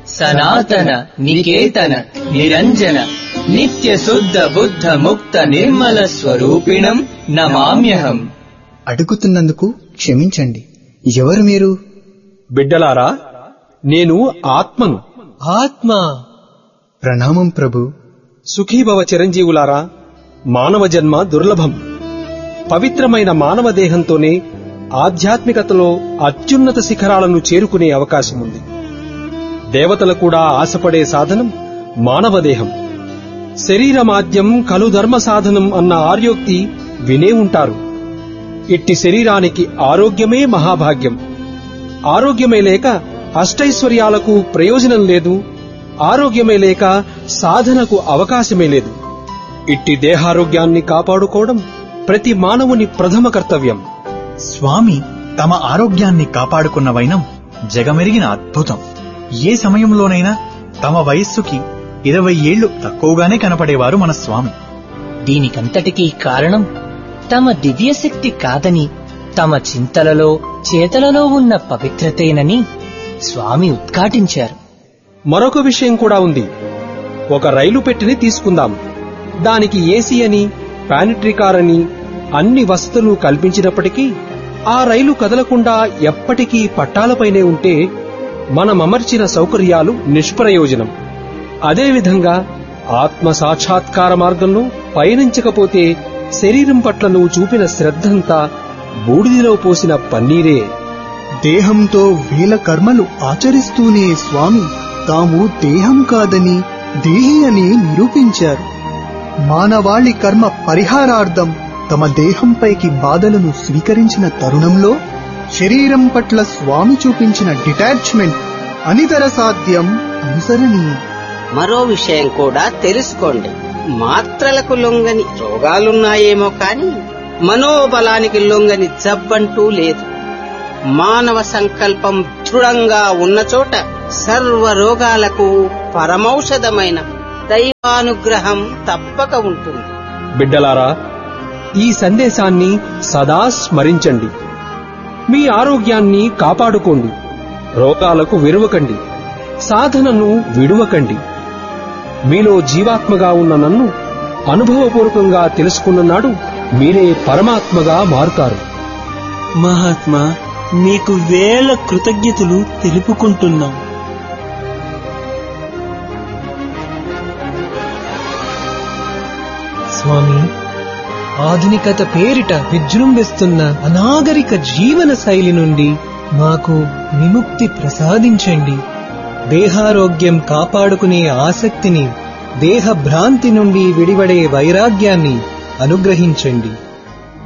సనాతన నికేతన నిరంజన నిత్య శుద్ధ బుద్ధ ముక్త నిర్మల స్వరూపిణం నమామ్యహం అడుగుతున్నందుకు క్షమించండి ఎవరు మీరు బిడ్డలారా నేను ఆత్మను ఆత్మ ప్రణామం ప్రభు సుఖీభవ చిరంజీవులారా మానవ జన్మ దుర్లభం పవిత్రమైన మానవ దేహంతోనే ఆధ్యాత్మికతలో అత్యున్నత శిఖరాలను చేరుకునే అవకాశం ఉంది దేవతలు కూడా ఆశపడే సాధనం మానవ దేహం శరీరమాద్యం కలు ధర్మ సాధనం అన్న ఆర్యోక్తి వినే ఉంటారు ఇట్టి శరీరానికి ఆరోగ్యమే మహాభాగ్యం ఆరోగ్యమే లేక అష్టైశ్వర్యాలకు ప్రయోజనం లేదు ఆరోగ్యమే లేక సాధనకు అవకాశమే లేదు ఇట్టి దేహారోగ్యాన్ని కాపాడుకోవడం ప్రతి మానవుని ప్రథమ కర్తవ్యం స్వామి తమ ఆరోగ్యాన్ని కాపాడుకున్న వైనం జగమెరిగిన అద్భుతం ఏ సమయంలోనైనా తమ వయస్సుకి ఇరవై ఏళ్లు తక్కువగానే కనపడేవారు మన స్వామి దీనికంతటికీ కారణం తమ దివ్యశక్తి కాదని తమ చింతలలో చేతలలో ఉన్న పవిత్రతేనని స్వామి ఉద్ఘాటించారు మరొక విషయం కూడా ఉంది ఒక రైలు పెట్టిని తీసుకుందాం దానికి ఏసీ అని పానిట్రీ కార్ అని అన్ని వసతులు కల్పించినప్పటికీ ఆ రైలు కదలకుండా ఎప్పటికీ పట్టాలపైనే ఉంటే మనం అమర్చిన సౌకర్యాలు నిష్ప్రయోజనం అదేవిధంగా ఆత్మ సాక్షాత్కార మార్గంలో పయనించకపోతే శరీరం పట్ల నువ్వు చూపిన శ్రద్ధంతా బూడిదిలో పోసిన పన్నీరే దేహంతో వేల కర్మలు ఆచరిస్తూనే స్వామి తాము దేహం కాదని దేహి అని నిరూపించారు మానవాళి కర్మ పరిహారార్థం తమ దేహంపైకి బాధలను స్వీకరించిన తరుణంలో శరీరం పట్ల స్వామి చూపించిన డిటాచ్మెంట్ అనితర సాధ్యం అనుసరణీయం మరో విషయం కూడా తెలుసుకోండి మాత్రలకు లొంగని రోగాలున్నాయేమో కాని మనోబలానికి లొంగని జబ్బంటూ లేదు మానవ సంకల్పం దృఢంగా ఉన్న చోట సర్వ రోగాలకు పరమౌషధమైన దైవానుగ్రహం తప్పక ఉంటుంది బిడ్డలారా ఈ సందేశాన్ని సదా స్మరించండి మీ ఆరోగ్యాన్ని కాపాడుకోండి రోగాలకు విరువకండి సాధనను విడువకండి మీలో జీవాత్మగా ఉన్న నన్ను అనుభవపూర్వకంగా తెలుసుకున్న నాడు మీరే పరమాత్మగా మారుతారు మహాత్మా మీకు వేల కృతజ్ఞతలు తెలుపుకుంటున్నాం స్వామి ఆధునికత పేరిట విజృంభిస్తున్న అనాగరిక జీవన శైలి నుండి మాకు విముక్తి ప్రసాదించండి దేహారోగ్యం కాపాడుకునే ఆసక్తిని దేహ భ్రాంతి నుండి విడివడే వైరాగ్యాన్ని అనుగ్రహించండి